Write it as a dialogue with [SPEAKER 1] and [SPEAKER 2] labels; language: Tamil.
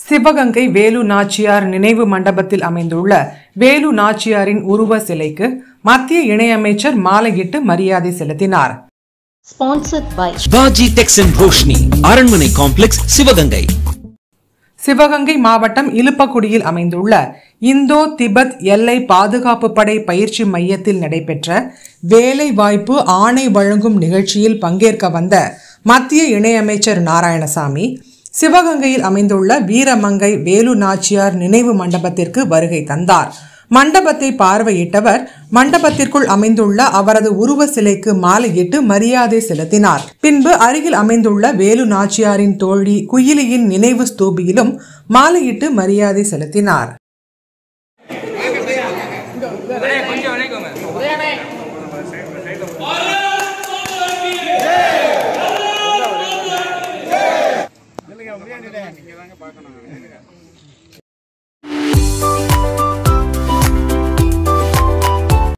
[SPEAKER 1] சிவகங்கை வேலு நாச்சியார் நினைவு மண்டபத்தில் அமைந்துள்ள வேலு நாச்சியாரின் உருவ சிலைக்கு மத்திய இணையமைச்சர் மாலையிட்டு மரியாதை செலுத்தினார்
[SPEAKER 2] Sponsored by
[SPEAKER 3] Paaji tex and Roshini அரண்மனை காம்ப்ளெக்ஸ் சிவகங்கை
[SPEAKER 1] சிவகங்கை மாவட்டம் இலுப்பக்குடியில் அமைந்துள்ள இந்தோ திபெத் எல்லை பாதுகாப்பு படை பயிற்சி மையத்தில் நடைபெற்ற வேலை வாய்ப்பு ஆணை வழங்கும் நிகழ்ச்சியில் பங்கேற்க வந்த மத்திய இணையமைச்சர் நாராயணசாமி சிவகங்கையில் அமைந்துள்ள வீரமங்கை வேலு நாச்சியார் நினைவு மண்டபத்திற்கு வருகை தந்தார் மண்டபத்தை பார்வையிட்டவர் மண்டபத்திற்குள் அமைந்துள்ள அவரது உருவ சிலைக்கு மாலையிட்டு மரியாதை செலுத்தினார் பின்பு அருகில் அமைந்துள்ள வேலு நாச்சியாரின் தோழி குயிலியின் நினைவு ஸ்தூபியிலும் மாலையிட்டு மரியாதை செலுத்தினார்